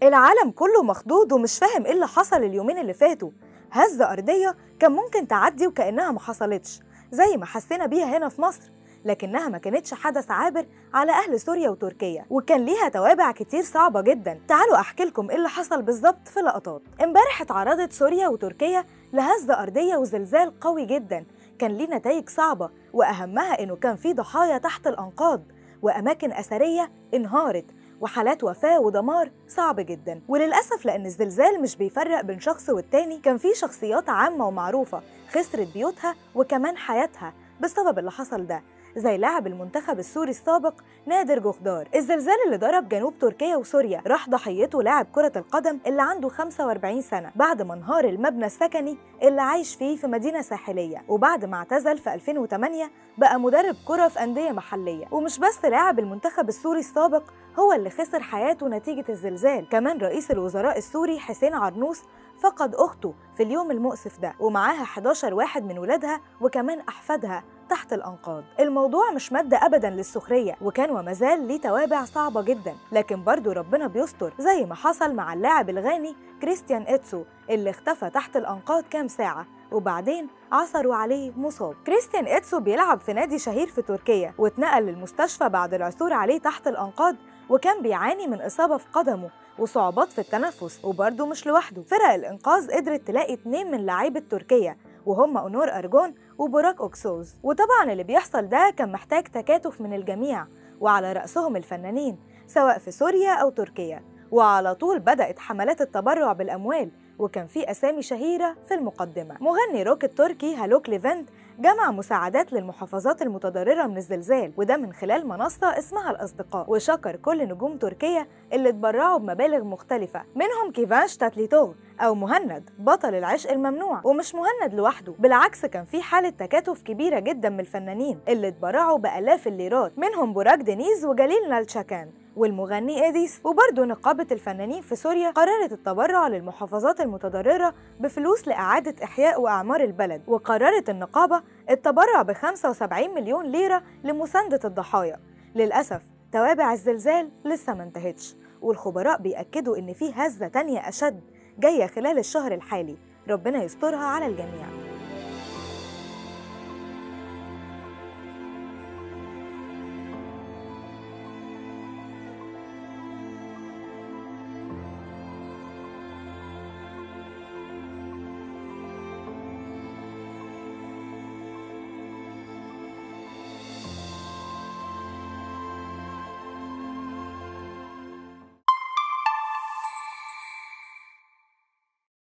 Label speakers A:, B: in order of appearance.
A: العالم كله مخضوض ومش فاهم ايه اللي حصل اليومين اللي فاتوا هزة أرضية كان ممكن تعدي وكأنها ما حصلتش زي ما حسينا بيها هنا في مصر لكنها ما كانتش حدث عابر على أهل سوريا وتركيا وكان ليها توابع كتير صعبة جدا تعالوا أحكي لكم إيه اللي حصل بالظبط في لقطات امبارح اتعرضت سوريا وتركيا لهزة أرضية وزلزال قوي جدا كان ليه نتائج صعبة وأهمها إنه كان في ضحايا تحت الأنقاض وأماكن أثرية انهارت وحالات وفاة ودمار صعب جدا وللأسف لأن الزلزال مش بيفرق بين شخص والتاني كان في شخصيات عامة ومعروفة خسرت بيوتها وكمان حياتها بسبب اللي حصل ده زي لاعب المنتخب السوري السابق نادر جوخدار الزلزال اللي ضرب جنوب تركيا وسوريا راح ضحيته لاعب كرة القدم اللي عنده 45 سنة بعد ما انهار المبنى السكني اللي عايش فيه في مدينة ساحلية وبعد ما اعتزل في 2008 بقى مدرب كرة في أندية محلية ومش بس لاعب المنتخب السوري السابق هو اللي خسر حياته نتيجة الزلزال كمان رئيس الوزراء السوري حسين عرنوس فقد أخته في اليوم المؤسف ده ومعاها 11 واحد من ولادها وكمان أحفادها تحت الأنقاض الموضوع مش مادة أبدا للسخرية وكان ومازال ليه توابع صعبة جدا لكن برضو ربنا بيستر زي ما حصل مع اللاعب الغاني كريستيان إتسو اللي اختفى تحت الأنقاض كام ساعة وبعدين عثروا عليه مصاب كريستيان إتسو بيلعب في نادي شهير في تركيا واتنقل للمستشفى بعد العثور عليه تحت الأنقاض وكان بيعاني من إصابة في قدمه وصعوبات في التنفس وبرضه مش لوحده فرق الإنقاذ قدرت تلاقي اتنين من لعيبة تركيا وهم أونور أرجون وبوراك أوكسوز وطبعا اللي بيحصل ده كان محتاج تكاتف من الجميع وعلى رأسهم الفنانين سواء في سوريا أو تركيا وعلى طول بدأت حملات التبرع بالأموال وكان في أسامي شهيرة في المقدمة مغني روك التركي هالوك ليفنت جمع مساعدات للمحافظات المتضررة من الزلزال وده من خلال منصة اسمها الأصدقاء وشكر كل نجوم تركيا اللي اتبرعوا بمبالغ مختلفة منهم كيفاش تاتليتوغ أو مهند بطل العشق الممنوع ومش مهند لوحده بالعكس كان في حالة تكاتف كبيرة جدا من الفنانين اللي اتبرعوا بآلاف الليرات منهم براك دينيز وجليل نالشاكان والمغني إديس وبرضه نقابة الفنانين في سوريا قررت التبرع للمحافظات المتضررة بفلوس لإعادة إحياء وأعمار البلد وقررت النقابة التبرع ب 75 مليون ليرة لمساندة الضحايا للأسف توابع الزلزال لسه ما انتهتش والخبراء بيأكدوا إن في هزة تانية أشد جاية خلال الشهر الحالي ربنا يسترها على الجميع